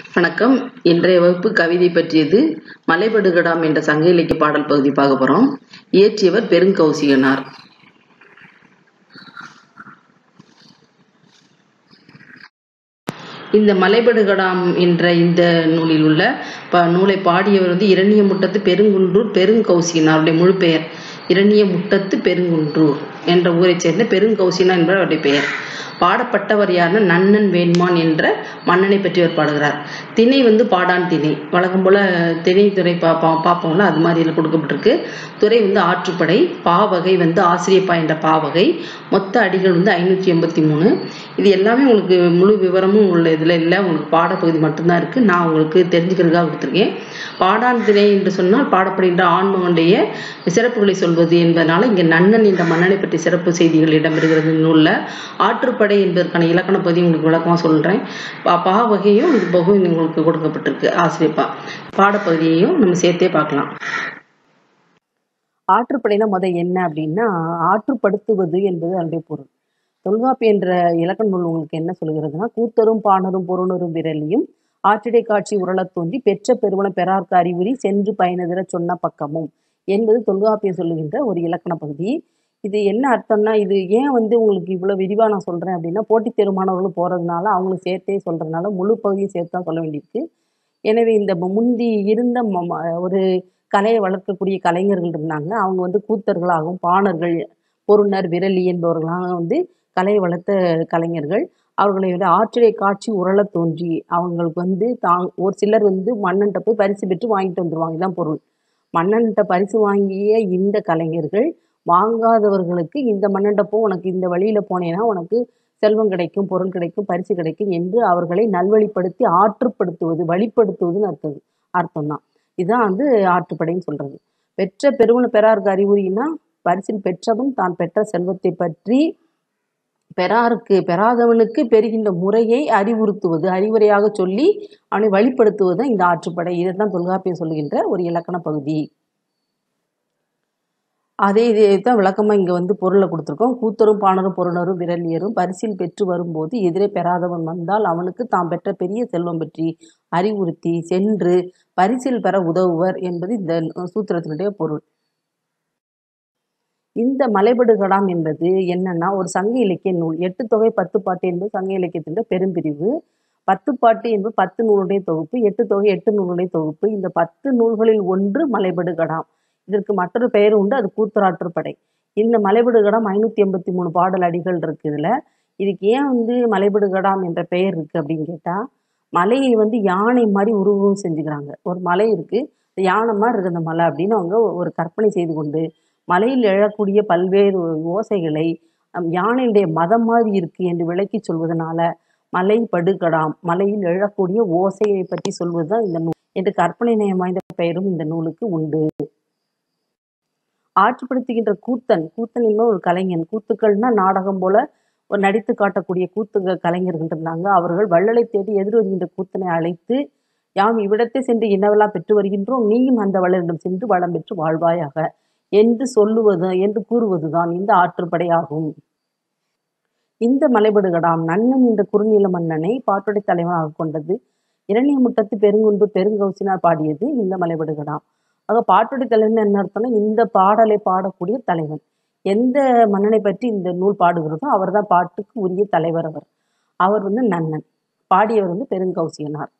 வணக்கம் இன்றைய வகுப்பு கவிதை பற்றியது மலைபடுகடாம் என்ற சங்க இலக்கிய பாடல் பகுதி பார்க்க போறோம் இயற்றியவர் பெருங்கௌசிகனார் இந்த மலைபடுகடாம் என்ற இந்த நூலில் உள்ள ப நூலை பாடியவர் வந்து இரணிய முட்டத்து பெருங்குன்றூர் பெருங்கௌசிகனாருடைய முழு பெயர் இரணிய முட்டத்து பெருங்குன்றூர் என்ற ஊரைச் சேர்ந்த பெருங்கௌசினா என்பவர் அவருடைய பெயர் பாடப்பட்டவர் யாருன்னா நன்னன் வேண்மான் என்ற மன்னனை பற்றி அவர் பாடுகிறார் திணை வந்து பாடான் திணை வழக்கம் போல திணை துறை பார்ப்போம் பார்ப்போம்ல அது மாதிரி இதில் கொடுக்கப்பட்டிருக்கு துறை வந்து ஆற்றுப்படை பாவகை வந்து ஆசிரியப்பா என்ற பாவகை மொத்த அடிகள் வந்து ஐநூற்றி எண்பத்தி மூணு இது எல்லாமே உங்களுக்கு முழு விவரமும் உள்ள இதில் இல்லை உங்களுக்கு பாடப்பகுதி மட்டும்தான் இருக்குது நான் உங்களுக்கு தெரிஞ்சுக்கிறதுக்காக கொடுத்துருக்கேன் பாடான் திணை என்று சொன்னால் பாடப்படுகின்ற ஆன்மகனுடைய சிறப்புகளை சொல்வது என்பதனால இங்கே நன்னன் என்ற மன்னனை பற்றி சிறப்பு செய்திகள் இடம்பெறுகிறது நூலில் ஆற்றுப்படை என்பதற்கான இலக்கண பகுதி உங்களுக்கு விளக்கமாக சொல்கிறேன் பா பாவகையும் இது போக உங்களுக்கு கொடுக்கப்பட்டிருக்கு ஆசிரியப்பா பாடப்பகுதியையும் நம்ம சேர்த்தே பார்க்கலாம் ஆற்றுப்படைனா முத என்ன அப்படின்னா ஆற்றுப்படுத்துவது என்பது அதனுடைய பொருள் தொல்காப்பி என்ற இலக்கண நூல் உங்களுக்கு என்ன சொல்கிறதுனா கூத்தரும் பாணரும் பொருணரும் விரலியும் ஆற்றிடை காட்சி உரளத் தோன்றி பெற்ற பெருமளம் பெறார்க்கு அறிகுறி சென்று பயனதிர சொன்ன பக்கமும் என்பது தொல்காப்பியம் சொல்லுகின்ற ஒரு இலக்கண பகுதி இது என்ன அர்த்தம்னா இது ஏன் வந்து உங்களுக்கு இவ்வளோ விரிவாக நான் சொல்கிறேன் அப்படின்னா போட்டித் தேர்வு மாணவர்களும் போகிறதுனால அவங்களுக்கு சேர்த்தே சொல்கிறதுனால முழு பகுதியும் சேர்த்து தான் சொல்ல வேண்டியிருக்கு எனவே இந்த முந்தி இருந்த ம- ம- ஒரு கலையை வளர்க்கக்கூடிய கலைஞர்கள் இருந்தாங்க அவங்க வந்து கூத்தர்களாகவும் பாணர்கள் பொருணர் விரலி என்பவர்களாக வந்து கலையை வளர்த்த கலைஞர்கள் அவர்களை வந்து ஆற்றிலை காட்சி உரளத் தோன்றி அவங்களுக்கு வந்து தாங் ஒரு சிலர் வந்து மன்னன்ட்ட போய் பரிசு பெற்று வாங்கிட்டு வந்துருவாங்க இதான் பொருள் மன்னன்ட்ட பரிசு வாங்கிய இந்த கலைஞர்கள் வாங்காதவர்களுக்கு இந்த மன்னன்ட்ட போ உனக்கு இந்த வழியில போனேன்னா உனக்கு செல்வம் கிடைக்கும் பொருள் கிடைக்கும் பரிசு கிடைக்கும் என்று அவர்களை நல்வழிப்படுத்தி ஆற்றுப்படுத்துவது வழிப்படுத்துவதுன்னு அர்த்தம் அர்த்தம் தான் இதுதான் வந்து ஆற்றுப்படைன்னு சொல்றது பெற்ற பெருமன பெறாருக்கு அறிகுறின்னா பரிசில் பெற்றவன் தான் பெற்ற செல்வத்தை பற்றி பெறாருக்கு பெறாதவனுக்கு பெறுகின்ற முறையை அறிவுறுத்துவது அறிவுரையாக சொல்லி அவனை வழிப்படுத்துவது தான் இந்த ஆற்றுப்படை இதைத்தான் தொல்காப்பியம் சொல்லுகின்ற ஒரு இலக்கண பகுதி அதே இதே தான் விளக்கமாக இங்கே வந்து பொருளை கொடுத்துருக்கோம் கூத்தரும் பாணரும் பொருணரும் விரலியரும் பரிசில் பெற்று வரும்போது எதிரே பெறாதவன் வந்தால் அவனுக்கு தாம் பெற்ற பெரிய செல்வம் பற்றி அறிவுறுத்தி சென்று பரிசில் பெற உதவுவர் என்பது இந்த சூத்திரத்தினுடைய பொருள் இந்த மலைபடுகடாம் என்பது என்னன்னா ஒரு சங்க இலக்கிய நூல் எட்டு தொகை பத்து பாட்டு என்பது சங்க இலக்கியத்தின் பெரும்பிரிவு பத்து பாட்டு என்பது பத்து நூலுடைய தொகுப்பு எட்டு தொகை எட்டு நூலுடைய தொகுப்பு இந்த பத்து நூல்களில் ஒன்று மலைபடுகடாம் இதற்கு மற்றொரு பெயர் உண்டு அது கூத்தராற்றுப்படை இந்த மலைபடுகடாம் ஐநூத்தி எண்பத்தி மூணு பாடல் அடிகள் இருக்கு இதுல இதுக்கு ஏன் வந்து மலைபடுகடாம் என்ற பெயர் இருக்கு அப்படின்னு கேட்டா மலையை வந்து யானை மாதிரி உருவம் செஞ்சுக்கிறாங்க ஒரு மலை இருக்கு இந்த யானை மாதிரி இருக்கு அந்த மலை அப்படின்னு அவங்க ஒரு கற்பனை செய்து கொண்டு மலையில் எழக்கூடிய பல்வேறு ஓசைகளை நம் யானையுடைய மதம் மாதிரி இருக்கு என்று விளக்கி சொல்வதனால மலை படுகடாம் மலையில் எழக்கூடிய ஓசையை பற்றி சொல்வதுதான் இந்த நூல் என்று கற்பனை நயம் வாய்ந்த பெயரும் இந்த நூலுக்கு உண்டு ஆற்றுப்படுத்துகின்ற கூத்தன் கூத்தன் இன்னும் ஒரு கலைஞன் கூத்துக்கள்னா நாடகம் போல ஒரு நடித்து காட்டக்கூடிய கூத்து கலைஞர்கள் இருந்தாங்க அவர்கள் வள்ளலை தேடி எதிர் வருகின்ற கூத்தனை அழைத்து யாம் இவ்விடத்தை சென்று என்னவெல்லாம் பெற்று வருகின்றோம் நீயும் அந்த வள்ளலிடம் சென்று வளம் பெற்று வாழ்வாயாக என்று சொல்லுவது என்று கூறுவதுதான் இந்த ஆற்றுப்படையாகும் இந்த மலைபடுகடாம் நன்னன் என்ற குறுநில மன்னனை பாட்டுடை தலைவனாக கொண்டது இரணிய முட்டத்து பெருங்குன்று பெருங்கௌசினார் பாடியது இந்த மலைபடுகடாம் ஆக பாட்டுடை தலைவன் என்ன அர்த்தம்னா இந்த பாடலை பாடக்கூடிய தலைவன் எந்த மன்னனை பற்றி இந்த நூல் பாடுகிறதோ அவர்தான் பாட்டுக்கு உரிய தலைவர் அவர் அவர் வந்து நன்னன் பாடியவர் வந்து பெருங்கௌசியனார்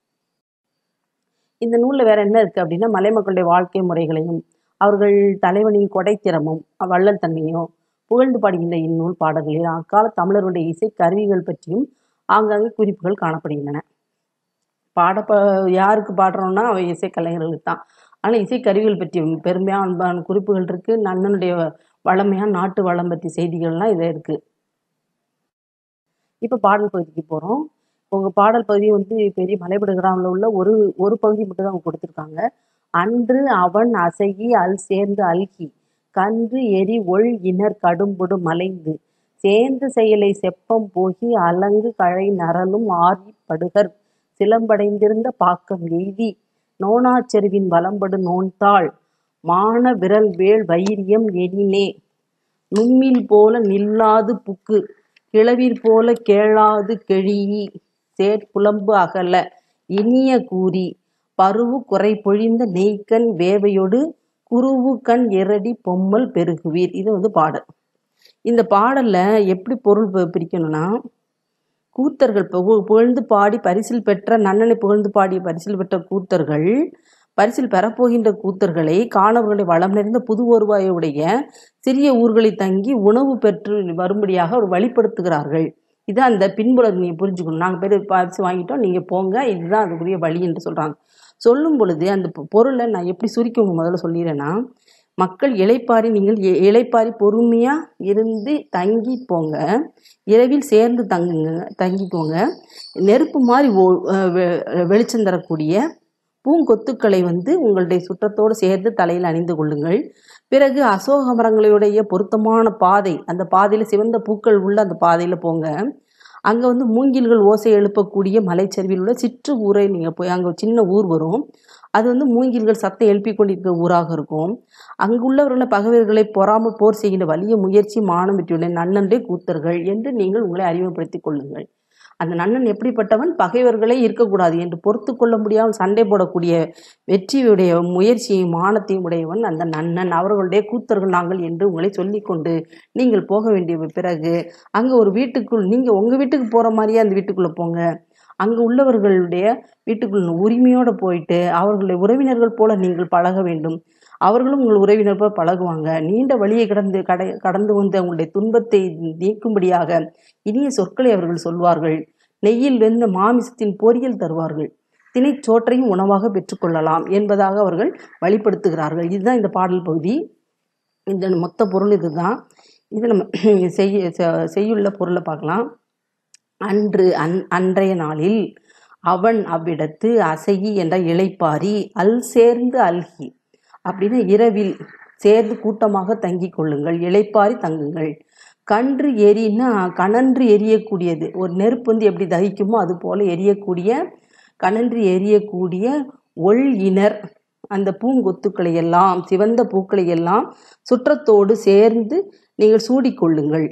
இந்த நூல்ல வேற என்ன இருக்கு அப்படின்னா மலைமக்களுடைய வாழ்க்கை முறைகளையும் அவர்கள் தலைவனின் கொடைத்திறமும் வள்ளல் தன்மையும் புகழ்ந்து பாடுகின்ற இந்நூல் பாடல்களில் அக்கால தமிழருடைய இசை கருவிகள் பற்றியும் ஆங்காங்கே குறிப்புகள் காணப்படுகின்றன பாட யாருக்கு பாடுறோம்னா அவை இசை கலைஞர்களுக்கு தான் ஆனால் இசை கருவிகள் பற்றி பெருமையான குறிப்புகள் இருக்கு நன்னனுடைய வளமையான நாட்டு வளம் பற்றி செய்திகள்லாம் இதில் இருக்கு இப்போ பாடல் பகுதிக்கு போகிறோம் உங்க பாடல் பகுதி வந்து பெரிய மலைபடுகிராமில் உள்ள ஒரு ஒரு பகுதி மட்டும் தான் அவங்க கொடுத்துருக்காங்க அன்று அவன் அசகி அல் சேர்ந்து அல்கி கன்று எரி ஒள் இனர் கடும்புடு மலைந்து சேர்ந்து செயலை செப்பம் போகி அலங்கு கழை நரலும் ஆரி படுகர் சிலம்படைந்திருந்த பாக்கம் எய்தி நோனாச்செருவின் வலம்படு நோன்தாள் மான விரல் வேள் வைரியம் எனினே நும்மில் போல நில்லாது புக்கு கிளவிற் போல கேளாது கெழீ சேர்ப்புலம்பு அகல இனிய கூறி பருவு குறை பொழிந்த நெய்க்கண் வேவையொடு குருவு கண் இரடி பொம்மல் பெருகுவீர் இது வந்து பாடல் இந்த பாடல்ல எப்படி பொருள் பி- பிரிக்கணும்னா கூத்தர்கள் புகழ் புகழ்ந்து பாடி பரிசில் பெற்ற நன்னனை புகழ்ந்து பாடி பரிசில் பெற்ற கூத்தர்கள் பரிசில் பெறப்போகின்ற கூத்தர்களை காணவர்களை வளம் நிறைந்த புது வருவாயுடைய சிறிய ஊர்களில் தங்கி உணவு பெற்று வரும்படியாக அவர் வழிபடுத்துகிறார்கள் இதான் அந்த பின்புலம் நீங்க புரிஞ்சுக்கணும் நாங்கள் பேர் பரிசு வாங்கிட்டோம் நீங்க போங்க இதுதான் அதுக்குரிய வழி என்று சொல்றாங்க சொல்லும் பொழுது அந்த பொ- பொருளை நான் எப்படி சுருக்க முதல்ல சொல்லிடுறேன்னா மக்கள் இளைப்பாரி நீங்கள் இ- இளைப்பாரி பொறுமையா இருந்து தங்கி போங்க இரவில் சேர்ந்து தங்குங்க தங்கிக்கோங்க நெருப்பு மாதிரி ஒ- அஹ் வெ- வெளிச்சம் தரக்கூடிய பூங்கொத்துக்களை வந்து உங்களுடைய சுற்றத்தோடு சேர்ந்து தலையில் அணிந்து கொள்ளுங்கள் பிறகு அசோக மரங்களுடைய பொருத்தமான பாதை அந்த பாதையில் சிவந்த பூக்கள் உள்ள அந்த பாதையில் போங்க அங்கே வந்து மூங்கில்கள் ஓசை எழுப்பக்கூடிய மலைச்சரிவில் உள்ள சிற்று ஊரை நீங்கள் போய் அங்கே சின்ன ஊர் வரும் அது வந்து மூங்கில்கள் சத்தம் எழுப்பி கொண்டிருக்கிற ஊராக இருக்கும் அங்குள்ளவர்களை பகைவர்களை பொறாமல் போர் செய்கின்ற வலிய முயற்சி மானம் வெற்றியுடைய நன்னன்றே கூத்தர்கள் என்று நீங்கள் உங்களை அறிமுகப்படுத்திக் கொள்ளுங்கள் அந்த நன்னன் எப்படிப்பட்டவன் பகைவர்களே இருக்கக்கூடாது என்று பொறுத்து கொள்ள முடியாமல் சண்டை போடக்கூடிய வெற்றியுடைய முயற்சியையும் மானத்தையும் உடையவன் அந்த நன்னன் அவர்களுடைய கூத்தர்கள் நாங்கள் என்று உங்களை சொல்லிக்கொண்டு நீங்கள் போக வேண்டிய பிறகு அங்கே ஒரு வீட்டுக்குள் நீங்கள் உங்கள் வீட்டுக்கு போகிற மாதிரியே அந்த வீட்டுக்குள்ளே போங்க அங்கே உள்ளவர்களுடைய வீட்டுக்குள் உரிமையோடு போயிட்டு அவர்களுடைய உறவினர்கள் போல நீங்கள் பழக வேண்டும் அவர்களும் உங்கள் உறவினர் போல பழகுவாங்க நீண்ட வழியை கடந்து கடை கடந்து வந்த உங்களுடைய துன்பத்தை நீக்கும்படியாக இனிய சொற்களை அவர்கள் சொல்வார்கள் நெய்யில் வெந்த மாமிசத்தின் பொரியல் தருவார்கள் தினைச்சோற்றையும் உணவாக பெற்றுக்கொள்ளலாம் என்பதாக அவர்கள் வழிபடுத்துகிறார்கள் இதுதான் இந்த பாடல் பகுதி இந்த மொத்த பொருள் இதுதான் இது நம்ம செய்ய செ- செய்யுள்ள பொருளை பார்க்கலாம் அன்று அன் அன்றைய நாளில் அவன் அவ்விடத்து அசையி என்ற இளைப்பாரி அல் சேர்ந்து அல்கி அப்படின்னு இரவில் சேர்ந்து கூட்டமாக தங்கிக் கொள்ளுங்கள் இளைப்பாரி தங்குங்கள் கன்று எரின்னா கனன்று எரியக்கூடியது ஒரு நெருப்பு வந்து எப்படி தகிக்குமோ அது போல எரியக்கூடிய கனன்று எரியக்கூடிய ஒள் இனர் அந்த பூங்கொத்துக்களை எல்லாம் சிவந்த பூக்களை எல்லாம் சுற்றத்தோடு சேர்ந்து நீங்கள் சூடிக்கொள்ளுங்கள்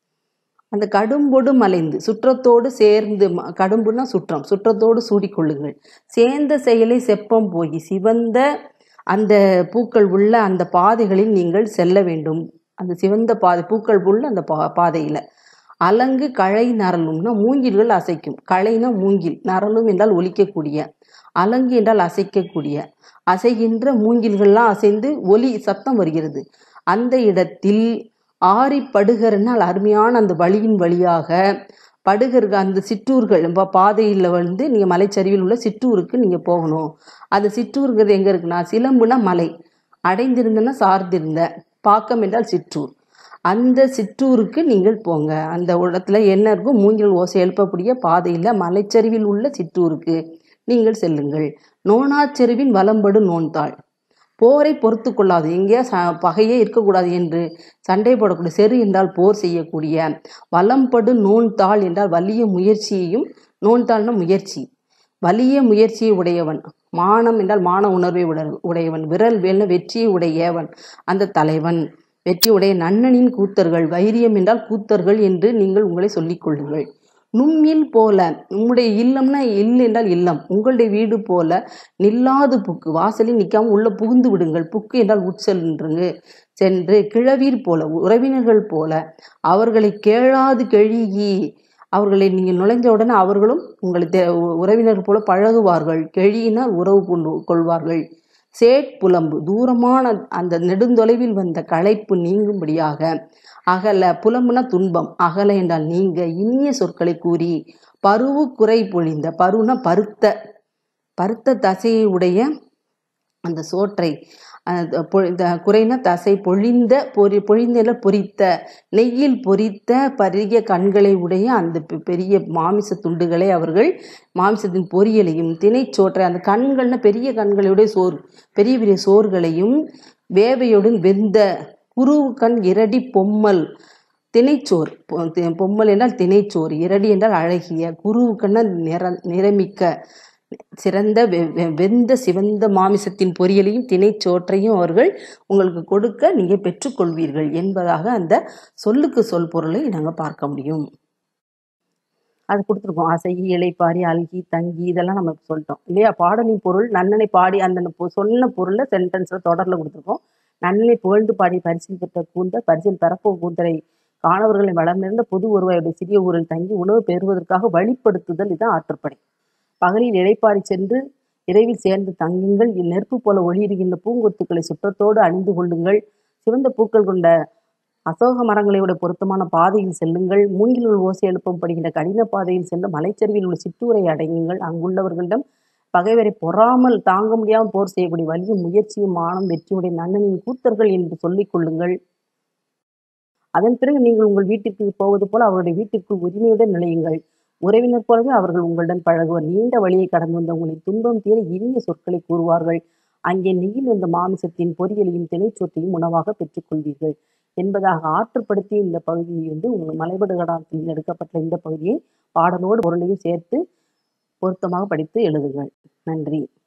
அந்த கடும்பொடு மலைந்து சுற்றத்தோடு சேர்ந்து ம- கடும்புனா சுற்றம் சுற்றத்தோடு சூடிக்கொள்ளுங்கள் சேர்ந்த செயலை செப்பம் போய் சிவந்த அந்த பூக்கள் உள்ள அந்த பாதைகளில் நீங்கள் செல்ல வேண்டும் அந்த சிவந்த பாதை பூக்கள் உள்ள அந்த பா பாதையில் அலங்கு களை நரலும்னா மூங்கில்கள் அசைக்கும் களைனா மூங்கில் நரலும் என்றால் ஒலிக்கக்கூடிய அலங்கு என்றால் அசைக்கக்கூடிய அசைகின்ற மூங்கில்கள்லாம் அசைந்து ஒலி சத்தம் வருகிறது அந்த இடத்தில் ஆரி படுகர்னால் அருமையான அந்த வழியின் வழியாக படுகருக்கு அந்த சிற்றூர்கள் இப்போ பாதையில் வந்து நீங்கள் மலைச்சரிவில் உள்ள சிற்றூருக்கு நீங்கள் போகணும் அந்த சிற்றூருங்கிறது எங்கே இருக்குன்னா சிலம்புனா மலை அடைந்திருந்தனா சார்ந்திருந்த பாக்கம் என்றால் சிற்றூர் அந்த சிற்றூருக்கு நீங்கள் போங்க அந்த இடத்துல என்ன இருக்கும் மூங்கில் ஓசை எழுப்பக்கூடிய பாதையில் மலைச்சரிவில் உள்ள சிற்றூருக்கு நீங்கள் செல்லுங்கள் நோனாச்செருவின் வலம்படு நோன்தாள் போரை பொறுத்து கொள்ளாது எங்கேயா ச பகையே இருக்கக்கூடாது என்று சண்டை போடக்கூடிய செரு என்றால் போர் செய்யக்கூடிய வலம்படு நோன்தாள் என்றால் வலிய முயற்சியையும் நோன்தாள்னா முயற்சி வலிய முயற்சியை உடையவன் மானம் என்றால் மான உணர்வை உட- உடையவன் விரல் வேல்ன வெற்றியை உடையவன் அந்த தலைவன் வெற்றி உடைய நன்னனின் கூத்தர்கள் வைரியம் என்றால் கூத்தர்கள் என்று நீங்கள் உங்களை சொல்லிக் கொள்ளுங்கள் நும்மில் போல உம்முடைய இல்லம்னா இல் என்றால் இல்லம் உங்களுடைய வீடு போல நில்லாது புக்கு வாசலில் நிற்காம உள்ள புகுந்து விடுங்கள் புக்கு என்றால் உட்சென்று சென்று கிழவீர் போல உறவினர்கள் போல அவர்களை கேளாது கெழுகி அவர்களை நீங்கள் நுழைஞ்ச உடனே அவர்களும் உங்களை தே- உறவினர் போல பழகுவார்கள் கெழியினால் உறவு கொண்டு கொள்வார்கள் சேட்புலம்பு தூரமான அந்த நெடுந்தொலைவில் வந்த களைப்பு நீங்கும்படியாக அகல புலம்புனா துன்பம் அகல என்றால் நீங்க இனிய சொற்களை கூறி பருவு குறை பொழிந்த பருனா பருத்த பருத்த தசையை உடைய அந்த சோற்றை அந்த பொ- இந்த குறைன தசை பொழிந்த பொறி பொழிந்தல பொரித்த நெய்யில் பொரித்த பரிய கண்களை உடைய அந்த பெ- பெரிய மாமிச துண்டுகளை அவர்கள் மாமிசத்தின் பொரியலையும் தினைச்சோற்றை அந்த கண்கள்னா பெரிய கண்களுடைய சோறு பெரிய பெரிய சோறுகளையும் வேவையுடன் வெந்த குருவு கண் இரடி பொம்மல் தினைச்சோறு பொ- தி- பொம்மல் என்றால் தினைச்சோறு இரடி என்றால் அழகிய குருவு கண்ண நிற நிறமிக்க சிறந்த வெ- வெ- வெந்த சிவந்த மாமிசத்தின் பொரியலையும் தினைச்சோற்றையும் அவர்கள் உங்களுக்கு கொடுக்க நீங்க பெற்றுக்கொள்வீர்கள் என்பதாக அந்த சொல்லுக்கு சொல் பொருளை நாங்கள் பார்க்க முடியும் அது கொடுத்துருக்கோம் அசைகி இலைப்பாரி அல்கி தங்கி இதெல்லாம் நம்ம சொல்லிட்டோம் இல்லையா பாடலின் பொருள் நன்னனை பாடி அந்த பொ- சொன்ன பொருளை சென்டென்ஸில் தொடரில் கொடுத்துருக்கோம் நன்னனை புகழ்ந்து பாடி பரிசில் பெற்ற கூந்தல் பரிசில் பெறப்போ கூந்தலை காணவர்களை வளம் நிறைந்த பொது ஒருவாயுடைய சிறிய ஊரில் தங்கி உணவு பெறுவதற்காக வழிப்படுத்துதல் இதுதான் ஆற்றுப்படை பகலில் இளைப்பாரி சென்று இரவில் சேர்ந்து தங்குங்கள் நெருப்பு போல ஒளியிருக்கின்ற பூங்கொத்துக்களை சுற்றத்தோடு அணிந்து கொள்ளுங்கள் சிவந்த பூக்கள் கொண்ட அசோக மரங்களையோட பொருத்தமான பாதையில் செல்லுங்கள் மூங்கிலுள் ஓசை எழுப்பப்படுகின்ற கடின பாதையில் சென்று மலைச்சரிவில் உள்ள சிற்றூரை அடையுங்கள் அங்குள்ளவர்களிடம் பகைவரை பொறாமல் தாங்க முடியாமல் போர் செய்யக்கூடிய வலியும் முயற்சியும் மானம் வெற்றியுடைய நன்னனின் கூத்தர்கள் என்று சொல்லிக் கொள்ளுங்கள் அதன் பிறகு நீங்கள் உங்கள் வீட்டிற்கு போவது போல அவருடைய வீட்டிற்குள் உரிமையுடன் நிலையுங்கள் உறவினர் போலவே அவர்கள் உங்களுடன் பழகுவர் நீண்ட வழியை கடந்து வந்த உங்களின் துன்பம் தீர இனிய சொற்களை கூறுவார்கள் அங்கே நெய்யில் வந்த மாமிசத்தின் பொரியலையும் திணைச்சோற்றையும் உணவாக பெற்றுக்கொள்வீர்கள் என்பதாக ஆற்றுப்படுத்திய இந்த பகுதியை வந்து உங்கள் மலைபடுகடாத்தில் எடுக்கப்பட்ட இந்த பகுதியை பாடலோடு பொருளையும் சேர்த்து பொருத்தமாக படித்து எழுதுங்கள் நன்றி